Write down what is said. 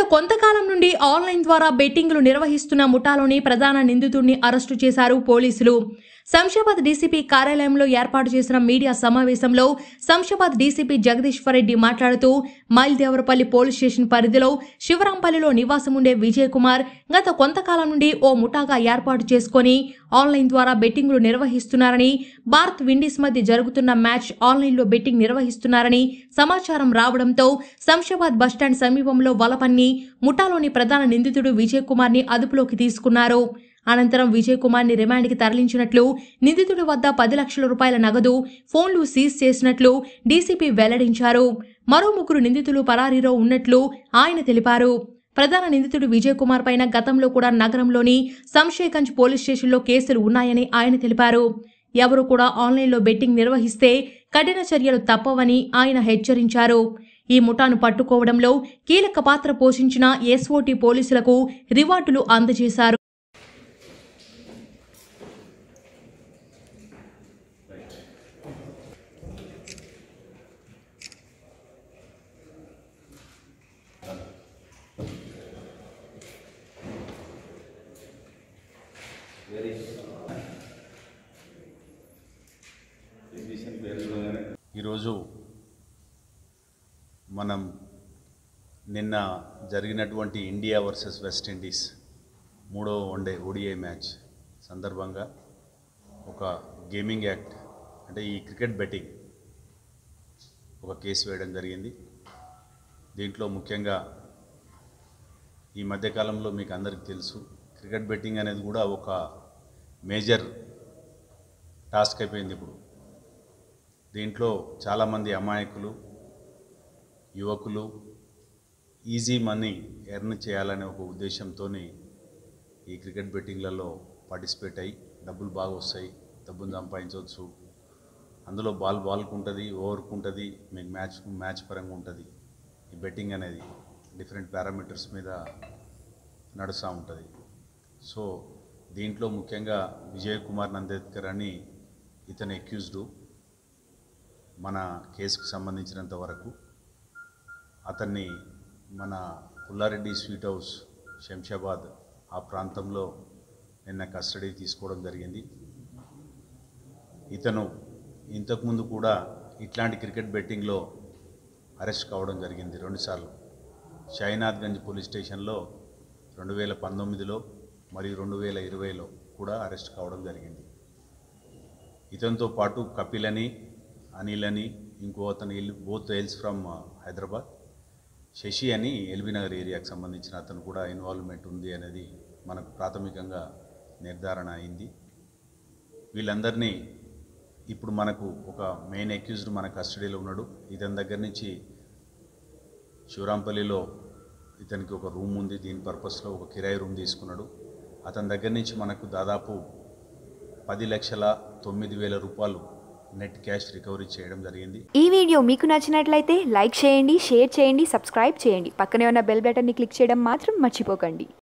కొంతకాలం నుండి ఆన్లైన్ ద్వారా బెట్టింగ్లు నిర్వహిస్తున్న ముఠాలోని ప్రధాన నిందితుడిని అరెస్టు చేశారు పోలీసులు శంషాబాద్ డీసీపీ కార్యాలయంలో ఏర్పాటు చేసిన మీడియా సమావేశంలో శంషాబాద్ డీసీపీ జగదీశ్వర్ రెడ్డి మాట్లాడుతూ మైల్దేవరపల్లి పోలీస్ స్టేషన్ పరిధిలో శివరాంపల్లిలో నివాసం ఉండే విజయ్ కుమార్ గత కొంతకాలం నుండి ఓ ముఠాగా ఏర్పాటు చేసుకొని ఆన్లైన్ ద్వారా బెట్టింగ్లు నిర్వహిస్తున్నారని భారత్ విండీస్ మధ్య జరుగుతున్న మ్యాచ్ ఆన్లైన్లో బెట్టింగ్ నిర్వహిస్తున్నారని సమాచారం రావడంతో శంషాబాద్ బస్టాండ్ సమీపంలో వలపన్ని ముఠాలోని ప్రధాన నిందితుడు విజయ్ కుమార్ ని అదుపులోకి తీసుకున్నారు అనంతరం విజయ్ కుమార్ ని రిమాండ్కి తరలించినట్లు నిందితుడి వద్ద పది లక్షల రూపాయల నగదు ఫోన్లు సీజ్ చేసినట్లు డీసీపీ వెల్లడించారు మరో ముగ్గురు నిందితులు పరారీలో ఉన్నట్లు ఆయన తెలిపారు ప్రధాన నిందితుడు విజయ్ కుమార్ పైన గతంలో కూడా నగరంలోని సంశయగంజ్ పోలీస్ స్టేషన్లో కేసులు ఉన్నాయని ఆయన తెలిపారు ఎవరు కూడా ఆన్లైన్లో బెట్టింగ్ నిర్వహిస్తే కఠిన చర్యలు తప్పవని ఆయన హెచ్చరించారు ఈ ముఠాను పట్టుకోవడంలో కీలక పాత్ర పోషించిన ఎస్ఓటీ పోలీసులకు రివార్డులు అందజేశారు ఈరోజు మనం నిన్న జరిగినటువంటి ఇండియా వర్సెస్ వెస్టిండీస్ మూడో వన్డే ఓడిఐ మ్యాచ్ సందర్భంగా ఒక గేమింగ్ యాక్ట్ అంటే ఈ క్రికెట్ బెట్టింగ్ ఒక కేసు వేయడం జరిగింది దీంట్లో ముఖ్యంగా ఈ మధ్యకాలంలో మీకు అందరికీ తెలుసు క్రికెట్ బెట్టింగ్ అనేది కూడా ఒక మేజర్ టాస్క్ అయిపోయింది ఇప్పుడు దీంట్లో చాలామంది అమాయకులు యువకులు ఈజీ మనీ ఎర్న్ చేయాలనే ఒక ఉద్దేశంతో ఈ క్రికెట్ బెట్టింగ్లలో పార్టిసిపేట్ అయ్యి డబ్బులు బాగా వస్తాయి డబ్బులు సంపాదించవచ్చు అందులో బాల్ బాల్కు ఉంటుంది ఓవర్కు ఉంటుంది మీకు మ్యాచ్ మ్యాచ్ పరంగా ఉంటుంది ఈ బెట్టింగ్ అనేది డిఫరెంట్ పారామీటర్స్ మీద నడుస్తూ ఉంటుంది సో దీంట్లో ముఖ్యంగా విజయ్ కుమార్ నందేద్కర్ అని ఇతను అక్యూజ్డు మన కేసుకు సంబంధించినంత వరకు అతన్ని మన పుల్లారెడ్డి స్వీట్ హౌస్ శంషాబాద్ ఆ ప్రాంతంలో నిన్న కస్టడీ తీసుకోవడం జరిగింది ఇతను ఇంతకుముందు కూడా ఇట్లాంటి క్రికెట్ బెట్టింగ్లో అరెస్ట్ కావడం జరిగింది రెండుసార్లు షైనాథ్గంజ్ పోలీస్ స్టేషన్లో రెండు వేల పంతొమ్మిదిలో మరియు రెండు వేల ఇరవైలో కూడా అరెస్ట్ కావడం జరిగింది ఇతనితో పాటు కపిల్ అని అనిల్ అని ఇంకో అతను ఎల్ బోత్ ఎయిల్స్ ఫ్రమ్ హైదరాబాద్ శశి అని ఎల్బీనగర్ ఏరియాకి సంబంధించిన అతను కూడా ఇన్వాల్వ్మెంట్ ఉంది అనేది మనకు ప్రాథమికంగా నిర్ధారణ అయింది వీళ్ళందరినీ ఇప్పుడు మనకు ఒక మెయిన్ అక్యూజ్డ్ మన కస్టడీలో ఉన్నాడు ఇతని దగ్గర నుంచి శివరాంపల్లిలో ఇతనికి ఒక రూమ్ ఉంది దీని పర్పస్లో ఒక కిరాయి రూమ్ తీసుకున్నాడు అతని దగ్గర నుంచి మనకు దాదాపు పది లక్షల తొమ్మిది వేల రూపాయలు నెట్ క్యాష్ రికవరీ చేయడం జరిగింది ఈ వీడియో మీకు నచ్చినట్లయితే లైక్ చేయండి షేర్ చేయండి సబ్స్క్రైబ్ చేయండి పక్కనే ఉన్న బెల్ బటన్ని క్లిక్ చేయడం మాత్రం మర్చిపోకండి